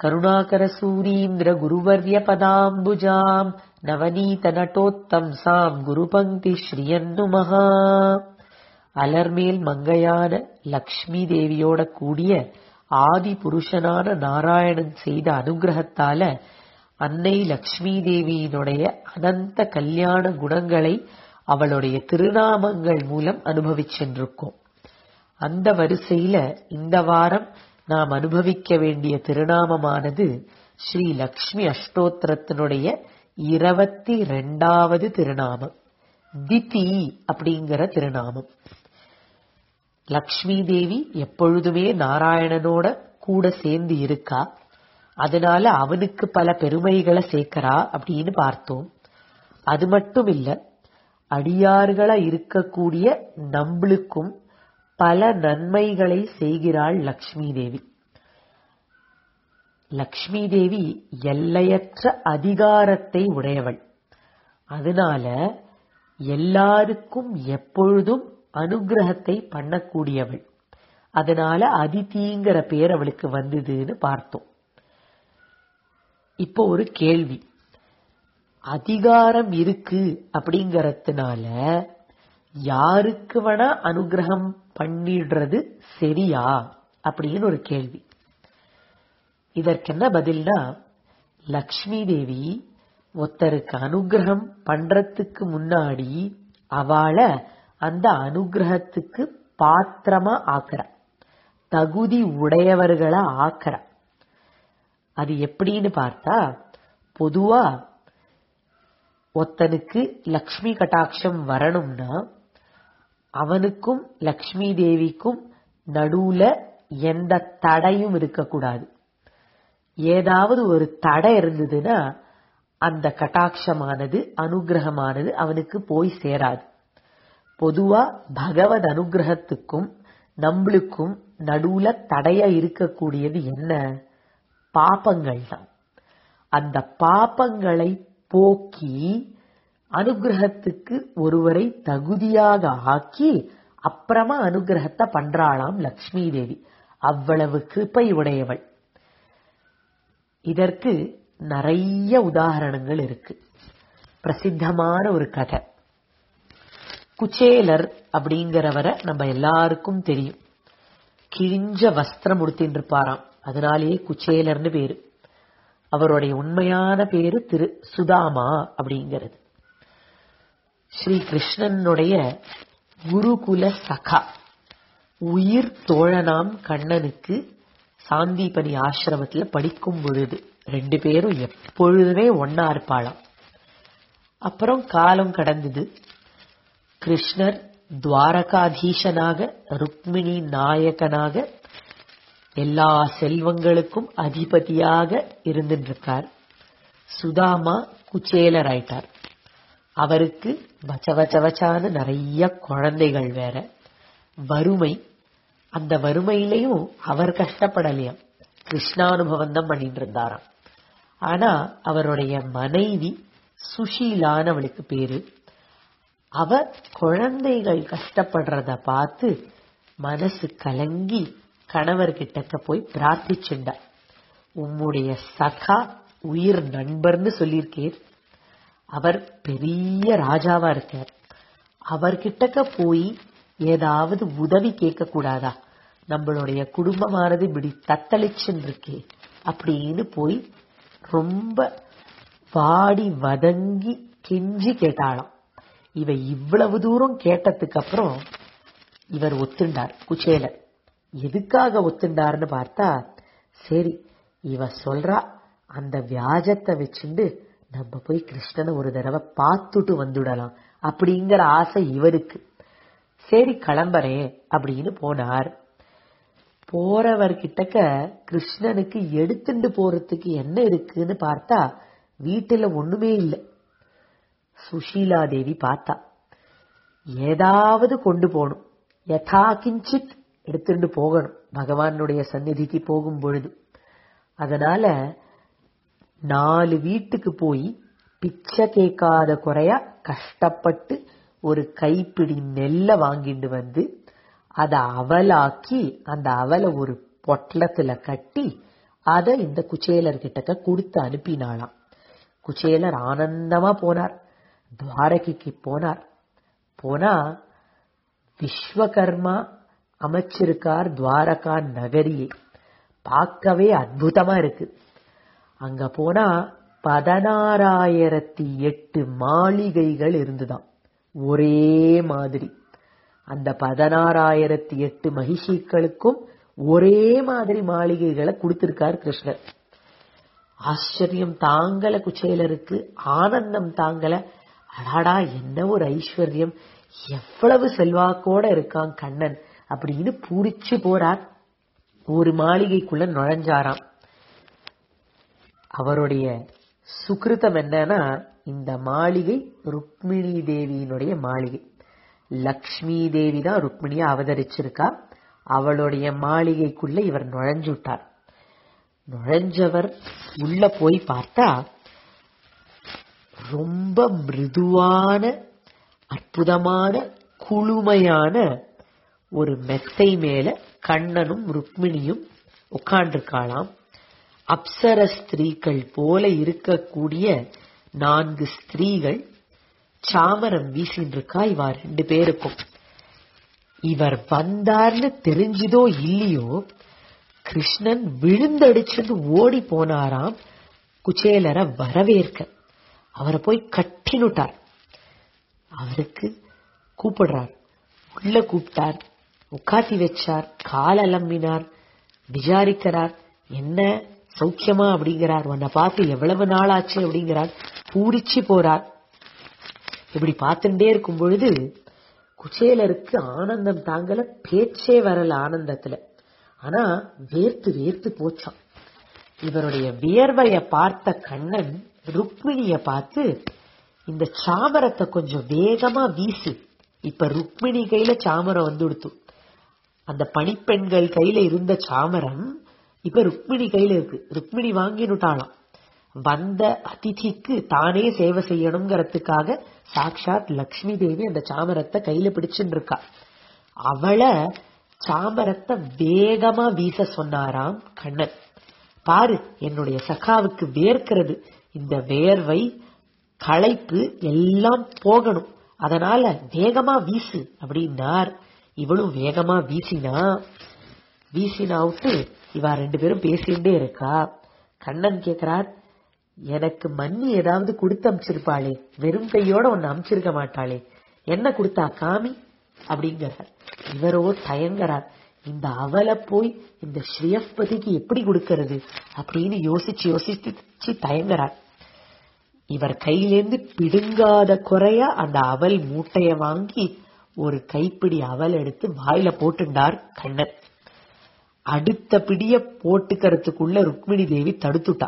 கருணாகரசூரீந்திர குருவர்ய பதாம்புஜாம் நவநீத நட்டோத்தம்சாம் குருபங்கி ஸ்ரீயன்னுமஹா அலர்மேல் மங்கையான லக்ஷ்மி தேவியோட கூடிய ஆதி புருஷனான நாராயணன் செய்த அனுகிரகத்தால அன்னை லக்ஷ்மி தேவியினுடைய அனந்த கல்யாண குணங்களை அவளுடைய திருநாமங்கள் மூலம் அனுபவிச்சென்றிருக்கோம் அந்த வரிசையில இந்த வாரம் நாம் அனுபவிக்க வேண்டிய திருநாமமானது ஸ்ரீ லக்ஷ்மி அஷ்டோத்திரத்தினுடைய இருபத்தி ரெண்டாவது திருநாமம் திதி அப்படிங்கிற திருநாமம் லக்ஷ்மி தேவி எப்பொழுதுமே நாராயணனோட கூட சேர்ந்து இருக்கா அதனால அவனுக்கு பல பெருமைகளை சேர்க்கிறா அப்படின்னு பார்த்தோம் அது மட்டும் இல்ல அடியார்களா இருக்கக்கூடிய நம்மளுக்கும் பல நன்மைகளை செய்கிறாள் லக்ஷ்மி தேவி லக்ஷ்மி தேவி எல்லையற்ற அதிகாரத்தை உடையவள் அதனால எல்லாருக்கும் எப்பொழுதும் அனுகிரகத்தை பண்ணக்கூடியவள் அதனால அதிதிங்கிற பேர் அவளுக்கு வந்ததுன்னு பார்த்தோம் இப்போ ஒரு கேள்வி அதிகாரம் இருக்கு அப்படிங்கறதுனால யாருக்கு வேணா அனுகிரகம் பண்ணிடுறது சரியா அப்படின்னு ஒரு கேள்வி இதற்கென்ன பதில்னா லக்ஷ்மி தேவி ஒருத்தருக்கு அனுகிரகம் பண்றதுக்கு முன்னாடி அவளை அந்த அனுகிரகத்துக்கு பாத்திரமா ஆக்குற தகுதி உடையவர்களை ஆக்குற அது எப்படின்னு பார்த்தா பொதுவா ஒருத்தனுக்கு லக்ஷ்மி கட்டாட்சம் வரணும்னா அவனுக்கும் லக்ஷ்மி தேவிக்கும் நடுவுல எந்த தடையும் இருக்கக்கூடாது ஏதாவது ஒரு தடை இருந்ததுன்னா அந்த கட்டாட்சமானது அனுகிரகமானது அவனுக்கு போய் சேராது பொதுவா பகவத் அனுகிரகத்துக்கும் நம்மளுக்கும் நடுவுல தடையா இருக்கக்கூடியது என்ன பாப்பங்கள் தான் அந்த பாப்பங்களை போக்கி அனுகிரகத்துக்கு ஒருவரை தகுதியாக ஆக்கி அப்புறமா அனுகிரகத்தை பண்றாளாம் லக்ஷ்மி தேவி அவ்வளவு கிருப்பை உடையவள் இதற்கு நிறைய உதாரணங்கள் இருக்கு பிரசித்தமான ஒரு கதை குச்சேலர் அப்படிங்கிறவரை நம்ம எல்லாருக்கும் தெரியும் கிழிஞ்ச வஸ்திரம் உடுத்தின்னு இருப்பாராம் அதனாலேயே குச்சேலர்னு பேரு அவருடைய உண்மையான பேரு திரு சுதாமா அப்படிங்கிறது ஸ்ரீ கிருஷ்ணனுடைய குருகுல சகா உயிர் தோழனாம் கண்ணனுக்கு சாந்திபனி ஆசிரமத்துல படிக்கும் பொழுது ரெண்டு பேரும் எப்பொழுதுமே ஒன்னா இருப்பாளாம் அப்புறம் காலம் கடந்தது கிருஷ்ணர் துவாரகாதீசனாக ருக்மிணி நாயகனாக எல்லா செல்வங்களுக்கும் அதிபதியாக இருந்துட்டு இருக்கார் சுதாமா குச்சேலர் ஆயிட்டார் அவருக்கு வச்ச வச்ச வச்சான நிறைய குழந்தைகள் வேற வறுமை அந்த வறுமையிலையும் அவர் கஷ்டப்படலையாம் கிருஷ்ணானுபவம் தான் பண்ணிட்டு இருந்தாராம் ஆனா அவருடைய மனைவி சுஷீலானவளுக்கு பேரு அவ குழந்தைகள் கஷ்டப்படுறத பார்த்து மனசு கலங்கி கணவர்கிட்டக்க போய் பிரார்த்திச்சுண்டா உம்முடைய சகா உயிர் நண்பர்னு சொல்லியிருக்கேன் அவர் பெரிய ராஜாவா இருக்கார் அவர்கிட்டக்க போய் ஏதாவது உதவி கேட்க கூடாதா நம்மளுடைய குடும்பமானது இப்படி தத்தளிச்சுன்னு இருக்கே அப்படின்னு போய் ரொம்ப வாடி வதங்கி கெஞ்சி கேட்டாளாம் இவ இவ்வளவு தூரம் கேட்டதுக்கு அப்புறம் இவர் ஒத்துண்டார் குச்சேலர் எதுக்காக ஒத்துண்டார்னு பார்த்தா சரி இவ சொல்றா அந்த வியாஜத்தை வச்சுண்டு நம்ம போய் கிருஷ்ணனை ஒரு தடவை பார்த்துட்டு வந்துடலாம் அப்படிங்கிற ஆசை இவருக்கு சரி கிளம்புறேன் அப்படின்னு போனார் போறவர்கிட்டக்க கிருஷ்ணனுக்கு எடுத்துட்டு போறதுக்கு என்ன இருக்குன்னு பார்த்தா வீட்டுல ஒண்ணுமே இல்லை சுஷீலா தேவி பார்த்தா ஏதாவது கொண்டு போகணும் யதா கிஞ்சித் எடுத்துட்டு போகணும் பகவானுடைய சந்நிதிக்கு போகும் பொழுது அதனால நாலு வீட்டுக்கு போய் பிச்சை கேட்காத குறையா கஷ்டப்பட்டு ஒரு கைப்பிடி நெல்லை வாங்கிட்டு வந்து அதை அவலாக்கி அந்த அவலை ஒரு பொட்டலத்துல கட்டி அத இந்த குச்சேலர் கிட்டக்க கொடுத்து அனுப்பினாளாம் குச்சேலர் ஆனந்தமா போனார் துவாரகைக்கு போனார் போனா விஸ்வகர்மா அமைச்சிருக்கார் துவாரகா நகரியை பார்க்கவே அற்புதமா இருக்கு அங்க போனா பதினாறாயிரத்தி எட்டு மாளிகைகள் இருந்துதான் ஒரே மாதிரி அந்த பதினாறாயிரத்தி எட்டு மகிஷிகளுக்கும் ஒரே மாதிரி மாளிகைகளை கொடுத்திருக்கார் கிருஷ்ணர் ஆச்சரியம் தாங்கல குச்சேலருக்கு ஆனந்தம் தாங்கல அடாடா என்ன ஒரு ஐஸ்வர்யம் எவ்வளவு செல்வாக்கோட இருக்கான் கண்ணன் அப்படின்னு பூரிச்சு போறார் ஒரு மாளிகைக்குள்ள நுழைஞ்சாராம் அவருடைய சுக்கிருத்தம் என்னன்னா இந்த மாளிகை ருக்மிணி தேவியினுடைய மாளிகை லக்ஷ்மி தேவி தான் ருக்மிணியா அவதரிச்சிருக்கா அவளுடைய மாளிகைக்குள்ள இவர் நுழைஞ்சுட்டார் நுழைஞ்சவர் உள்ள போய் பார்த்தா ரொம்ப மிருதுவான அற்புதமான குளுமையான ஒரு மெத்தை மேல கண்ணனும் ருக்மிணியும் உட்கார்ந்திருக்காளாம் அப்சர ஸ்திரீகள் போல இருக்கக்கூடிய நான்கு ஸ்திரீகள் சாமரம் வீசின்னு இருக்கா இவா ரெண்டு பேருக்கும் இவர் வந்தார்னு தெரிஞ்சதோ இல்லையோ கிருஷ்ணன் விழுந்தடிச்சுட்டு ஓடி போனாராம் குச்சேலரை வரவேற்க அவரை போய் கட்டினுட்டார் அவருக்கு கூப்பிடுறார் உள்ள கூப்பிட்டார் உட்காத்தி வச்சார் கால் அலம்பினார் விசாரிக்கிறார் என்ன சௌக்கியமா அப்படிங்கிறார் உன்னை பார்த்து எவ்வளவு நாள் ஆச்சு அப்படிங்கிறார் பூரிச்சு போறார் இப்படி பார்த்துட்டே இருக்கும் பொழுது குச்சேலருக்கு ஆனந்தம் தாங்கல பேச்சே வரல ஆனந்தத்துல ஆனா வேர்த்து வேர்த்து போச்சான் இவருடைய வியர்வைய பார்த்த கண்ணன் ருக்மிணிய பார்த்து இந்த சாமரத்தை கொஞ்சம் வேகமா வீசு இப்ப ருக்மிணி கையில சாமரம் வந்துடுத்து அந்த பணிப்பெண்கள் கையில இருந்த சாமரம் இப்ப ருக்மிணி கையில இருக்கு ருக்மிணி வாங்கினுட்டாளாம் வந்த அதிதிக்கு தானே சேவை செய்யணுங்கிறதுக்காக சாக்ஷாத் லக்ஷ்மி தேவி அந்த சாமரத்தை கையில பிடிச்சுட்டு இருக்கா அவளை சாமரத்தை வேகமா வீச சொன்னாராம் கண்ணன் பாரு என்னுடைய சகாவுக்கு வேர்க்கிறது இந்த வேர்வை களைப்பு எல்லாம் போகணும் அதனால வேகமா வீசு அப்படின்னார் இவளும் வேகமா வீசினா வீசினா விட்டு இவா ரெண்டு பேரும் பேசிட்டே இருக்கா கண்ணன் கேக்குறார் எனக்கு மண்ணி ஏதாவது கொடுத்து அமிச்சிருப்பாளே வெறும் கையோட ஒன்னு அமிச்சிருக்க மாட்டாளே என்ன கொடுத்தா காமி அப்படிங்கிறார் இவரோ தயங்குறார் இந்த அவலை போய் இந்த ஸ்ரீயப்பதிக்கு எப்படி கொடுக்கறது அப்படின்னு யோசிச்சு யோசிச்சு தயங்குறார் இவர் கையிலேந்து பிடுங்காத குறையா அந்த அவல் மூட்டைய வாங்கி ஒரு கைப்பிடி அவல் எடுத்து வாயில போட்டுண்டார் கண்ணன் அடுத்த பிடிய போட்டுக்கிறதுக்குள்ள ருக்மிணி தேவி தடுத்துட்டா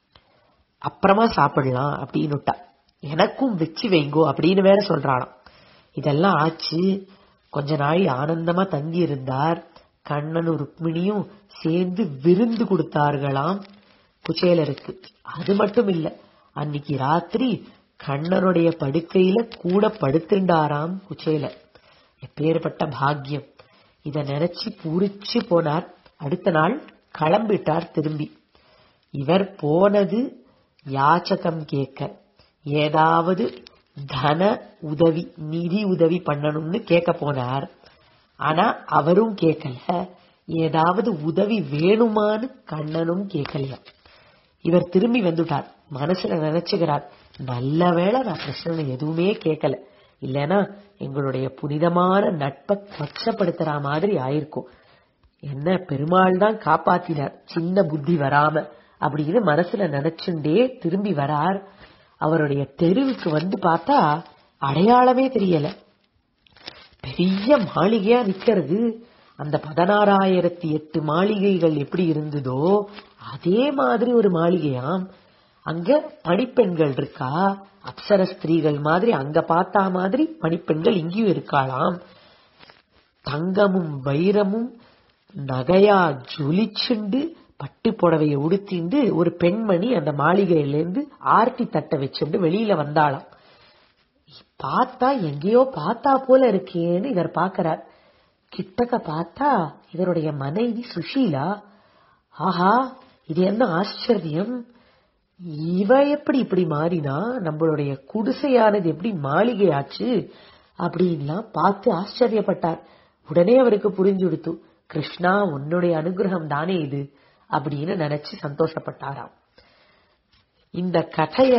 அப்புறமா சாப்பிடலாம் அப்படின்னுட்டா எனக்கும் வச்சு வைங்கோ அப்படின்னு வேற சொல்றாளாம் இதெல்லாம் ஆச்சு கொஞ்ச நாள் ஆனந்தமா தங்கி இருந்தார் கண்ணனும் ருக்மிணியும் சேர்ந்து விருந்து கொடுத்தார்களாம் குச்சேலருக்கு அது மட்டும் இல்ல அன்னைக்கு ராத்திரி கண்ணனுடைய படுக்கையில கூட படுத்துண்டாராம் குச்சேலர் எப்பேற்பட்ட பாக்கியம் இத நினைச்சு பூரிச்சு போனார் அடுத்த நாள் கிளம்பிட்டார் திரும்பி இவர் போனது யாச்சகம் கேட்க ஏதாவது தன உதவி நிதி உதவி பண்ணணும்னு கேட்க போனார் ஆனா அவரும் கேட்கல ஏதாவது உதவி வேணுமான்னு கண்ணனும் கேட்கலையா இவர் திரும்பி வந்துட்டார் மனசுல நினைச்சுக்கிறார் நல்ல வேளை நான் கிருஷ்ணனை எதுவுமே கேட்கல இல்லனா எங்களுடைய புனிதமான நட்பை கொச்சப்படுத்துற மாதிரி ஆயிருக்கும் என்ன பெருமாள் தான் காப்பாத்தினார் சின்ன புத்தி வராம அப்படின்னு மனசுல நினைச்சுண்டே திரும்பி வரார் அவருடைய தெருவுக்கு வந்து பார்த்தா அடையாளமே தெரியல பெரிய மாளிகையா நிக்கிறது அந்த பதினாறாயிரத்தி எட்டு மாளிகைகள் எப்படி இருந்ததோ அதே மாதிரி ஒரு மாளிகையாம் அங்க பணிப்பெண்கள் இருக்கா அப்சர ஸ்திரீகள் மாதிரி அங்க பார்த்தா மாதிரி பணிப்பெண்கள் இங்கேயும் இருக்காளாம் தங்கமும் வைரமும் நகையா ஜொலிச்சுண்டு பட்டு புடவைய உடுத்திண்டு ஒரு பெண்மணி அந்த மாளிகையிலேருந்து ஆர்த்தி தட்டை வச்சுண்டு வெளியில வந்தாளாம் பார்த்தா எங்கேயோ பார்த்தா போல இருக்கேன்னு இவர் பாக்குறார் கிட்டக்க பார்த்தா இவருடைய மனைவி சுஷீலா ஆஹா இது என்ன ஆச்சரியம் இவ எப்படி இப்படி மாறினா நம்மளுடைய குடிசையானது எப்படி மாளிகை ஆச்சு அப்படின்லாம் பார்த்து ஆச்சரியப்பட்டார் உடனே அவருக்கு புரிஞ்சுடுத்து கிருஷ்ணா உன்னுடைய அனுகிரகம் தானே இது அப்படின்னு நினைச்சு சந்தோஷப்பட்டாராம் இந்த கதைய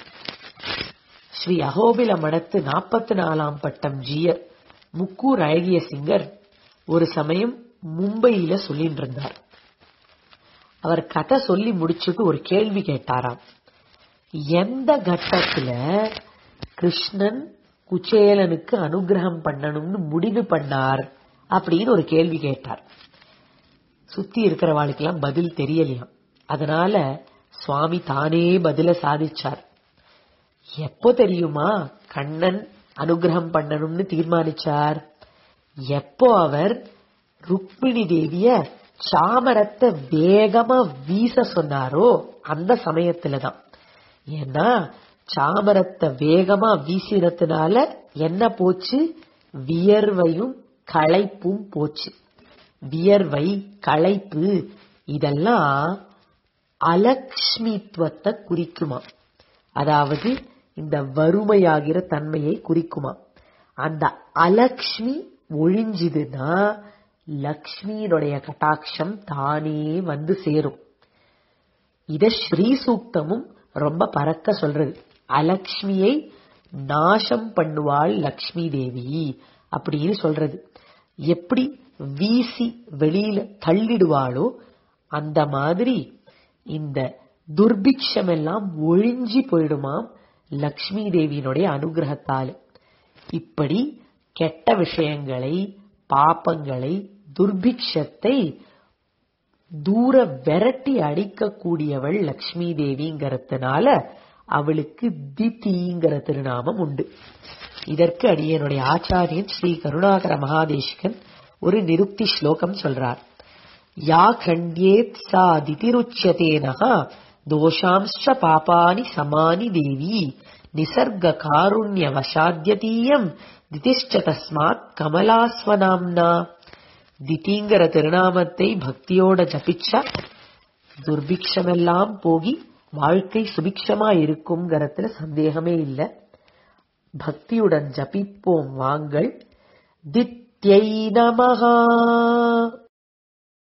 ஸ்ரீ அகோபில மடத்து நாற்பத்தி நாலாம் பட்டம் ஜியர் முக்கூர் அழகிய சிங்கர் ஒரு சமயம் மும்பையில சொல்லிட்டு இருந்தார் அவர் கதை சொல்லி முடிச்சுட்டு ஒரு கேள்வி கேட்டாராம் எந்த கட்டத்துல கிருஷ்ணன் குச்சேலனுக்கு அனுகிரகம் பண்ணணும்னு முடிவு பண்ணார் அப்படின்னு ஒரு கேள்வி கேட்டார் சுத்தி இருக்கிறவாளுக்கெல்லாம் பதில் தெரியலையாம் அதனால சுவாமி தானே பதில சாதிச்சார் எப்போ தெரியுமா கண்ணன் அனுகிரகம் பண்ணணும்னு தீர்மானிச்சார் எப்போ அவர் ருக்மிணி தேவிய சாமரத்தை வேகமா வீச சொன்னாரோ அந்த சமயத்துலதான் ஏன்னா சாமரத்தை வேகமா வீசினதுனால என்ன போச்சு வியர்வையும் களைப்பும் போச்சு வியர்வை களைப்பு இதெல்லாம் அலக்ஷ்மித்துவத்தை குறிக்குமா அதாவது இந்த வறுமையாகிற தன்மையை குறிக்குமா அந்த அலக்ஷ்மி ஒழிஞ்சுதுன்னா லக்ஷ்மியினுடைய கட்டாட்சம் தானே வந்து சேரும் இத ஸ்ரீ சூக்தமும் ரொம்ப பறக்க சொல்றது அலக்ஷ்மியை நாசம் பண்ணுவாள் லக்ஷ்மி தேவி அப்படின்னு சொல்றது எப்படி வீசி வெளியில தள்ளிடுவாளோ அந்த மாதிரி இந்த துர்பிக்ஷம் எல்லாம் ஒழிஞ்சி போயிடுமாம் லக்ஷ்மி தேவியினுடைய அனுகிரகத்தால் இப்படி கெட்ட விஷயங்களை பாப்பங்களை துர்பிக்ஷத்தை தூர விரட்டி அடிக்கக்கூடியவள் லக்ஷ்மி தேவிங்கிறதுனால அவளுக்கு திதிங்கிற திருநாமம் உண்டு இதற்கு அடியனுடைய ஆச்சாரியன் ஸ்ரீ கருணாகர மகாதேஷ்கன் ஒரு நிருக்தி ஸ்லோகம் சொல்றார் யா கண்யேத் சா திதிருச்சியதேனஹா தோஷாம்ச பாபானி சமானி தேவி நிசர்க காருண்ய வசாத்தியதீயம் திதிஷ்ட தஸ்மாத் கமலாஸ்வனாம்னா திதிங்கிற திருநாமத்தை பக்தியோட ஜபிச்சா துர்பிக்ஷமெல்லாம் போகி வாழ்க்கை சுபிக்ஷமா இருக்குங்கிறதுல சந்தேகமே இல்லை பக்தியுடன் ஜபிப்போம் வாங்கள் தித்யை நமகா